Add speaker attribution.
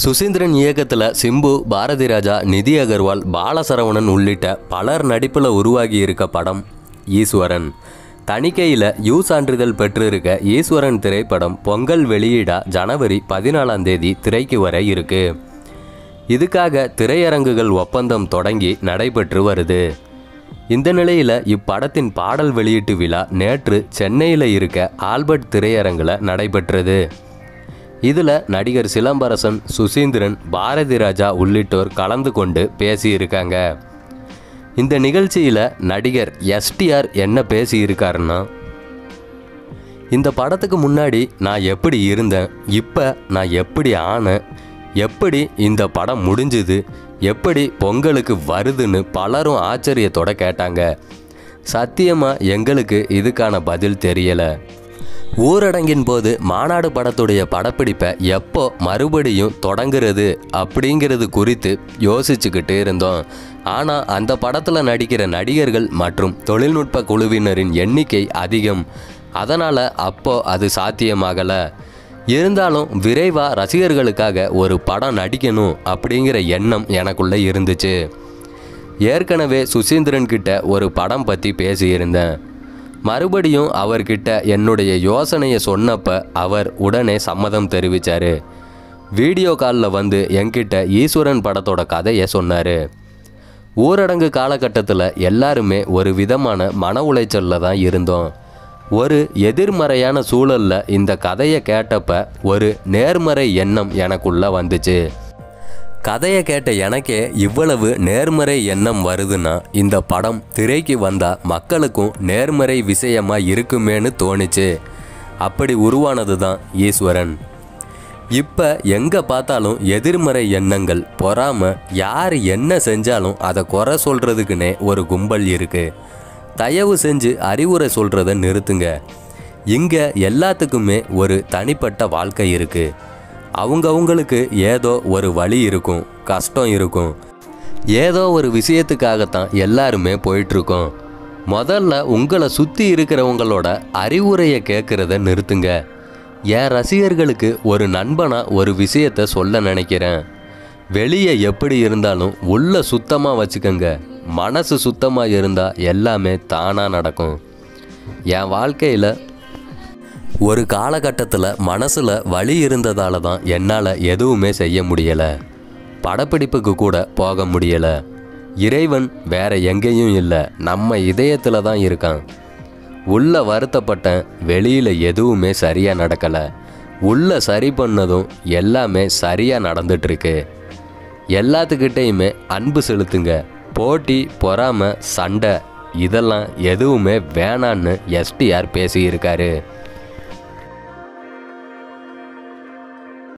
Speaker 1: சுசீந்திரன் இயக்கத்தில் சிம்பு பாரதி ராஜா நிதி அகர்வால் பாலசரவணன் உள்ளிட்ட பலர் நடிப்பில் உருவாகி இருக்க படம் ஈஸ்வரன் தணிக்கையில் யூ சான்றிதழ் பெற்றிருக்க ஈஸ்வரன் திரைப்படம் பொங்கல் வெளியிடா ஜனவரி பதினாலாம் தேதி திரைக்கு வர இருக்கு இதுக்காக திரையரங்குகள் ஒப்பந்தம் தொடங்கி நடைபெற்று வருது இந்த நிலையில் இப்படத்தின் பாடல் வெளியீட்டு விழா நேற்று சென்னையில் இருக்க ஆல்பர்ட் திரையரங்கில் நடைபெற்றது இதில் நடிகர் சிலம்பரசன் சுசீந்திரன் பாரதி ராஜா உள்ளிட்டோர் கலந்து கொண்டு பேசியிருக்காங்க இந்த நிகழ்ச்சியில் நடிகர் எஸ்டிஆர் என்ன பேசியிருக்காருன்னா இந்த படத்துக்கு முன்னாடி நான் எப்படி இருந்தேன் இப்போ நான் எப்படி ஆனேன் எப்படி இந்த படம் முடிஞ்சுது எப்படி பொங்கலுக்கு வருதுன்னு பலரும் ஆச்சரியத்தோட கேட்டாங்க சத்தியமாக எங்களுக்கு இதுக்கான பதில் தெரியலை ஊரடங்கின் போது மாநாடு படத்துடைய படப்பிடிப்பை எப்போ மறுபடியும் தொடங்குறது அப்படிங்கிறது குறித்து யோசிச்சுக்கிட்டு இருந்தோம் ஆனால் அந்த படத்தில் நடிக்கிற நடிகர்கள் மற்றும் தொழில்நுட்ப குழுவினரின் எண்ணிக்கை அதிகம் அதனால் அப்போ அது சாத்தியமாகலை இருந்தாலும் விரைவாக ரசிகர்களுக்காக ஒரு படம் நடிக்கணும் அப்படிங்கிற எண்ணம் எனக்குள்ளே இருந்துச்சு ஏற்கனவே சுசீந்திரன் கிட்ட ஒரு படம் பற்றி பேசியிருந்தேன் மறுபடியும் அவர்கிட்ட என்னுடைய யோசனையை சொன்னப்ப அவர் உடனே சம்மதம் தெரிவித்தார் வீடியோ காலில் வந்து என்கிட்ட ஈஸ்வரன் படத்தோட கதையை சொன்னார் ஊரடங்கு காலகட்டத்தில் எல்லாருமே ஒரு விதமான மன உளைச்சலில் தான் இருந்தோம் ஒரு எதிர்மறையான சூழலில் இந்த கதையை கேட்டப்ப ஒரு நேர்மறை எண்ணம் எனக்குள்ள வந்துச்சு கதையை கேட்ட எனக்கே இவ்வளவு நேர்மறை எண்ணம் வருதுன்னா இந்த படம் திரைக்கு வந்தா மக்களுக்கும் நேர்மறை விஷயமா இருக்குமேன்னு தோணுச்சு அப்படி உருவானது தான் ஈஸ்வரன் இப்போ எங்கே பார்த்தாலும் எதிர்மறை எண்ணங்கள் பொறாம யார் என்ன செஞ்சாலும் அதை குறை சொல்கிறதுக்குன்னே ஒரு கும்பல் இருக்குது தயவு செஞ்சு அறிவுரை சொல்கிறத நிறுத்துங்க இங்கே எல்லாத்துக்குமே ஒரு தனிப்பட்ட வாழ்க்கை இருக்குது அவங்கவுங்களுக்கு ஏதோ ஒரு வழி இருக்கும் கஷ்டம் இருக்கும் ஏதோ ஒரு விஷயத்துக்காகத்தான் எல்லாருமே போயிட்டுருக்கோம் முதல்ல உங்களை சுற்றி இருக்கிறவங்களோட அறிவுரையை கேட்குறத நிறுத்துங்க என் ரசிகர்களுக்கு ஒரு நண்பனா ஒரு விஷயத்த சொல்ல நினைக்கிறேன் வெளியே எப்படி இருந்தாலும் உள்ள சுத்தமாக வச்சுக்கோங்க மனசு சுத்தமாக இருந்தால் எல்லாமே தானாக நடக்கும் என் வாழ்க்கையில் ஒரு காலகட்டத்தில் மனசில் வலி இருந்ததால தான் என்னால் எதுவுமே செய்ய முடியலை படப்பிடிப்புக்கு கூட போக முடியலை இறைவன் வேற எங்கேயும் இல்லை நம்ம இதயத்தில் தான் இருக்கான் உள்ள வருத்தப்பட்டேன் வெளியில் எதுவுமே சரியாக நடக்கலை உள்ள சரி பண்ணதும் எல்லாமே சரியாக நடந்துட்டுருக்கு எல்லாத்துக்கிட்டேயுமே அன்பு செலுத்துங்க போட்டி பொறாமை சண்டை இதெல்லாம் எதுவுமே வேணான்னு எஸ்டிஆர் பேசியிருக்காரு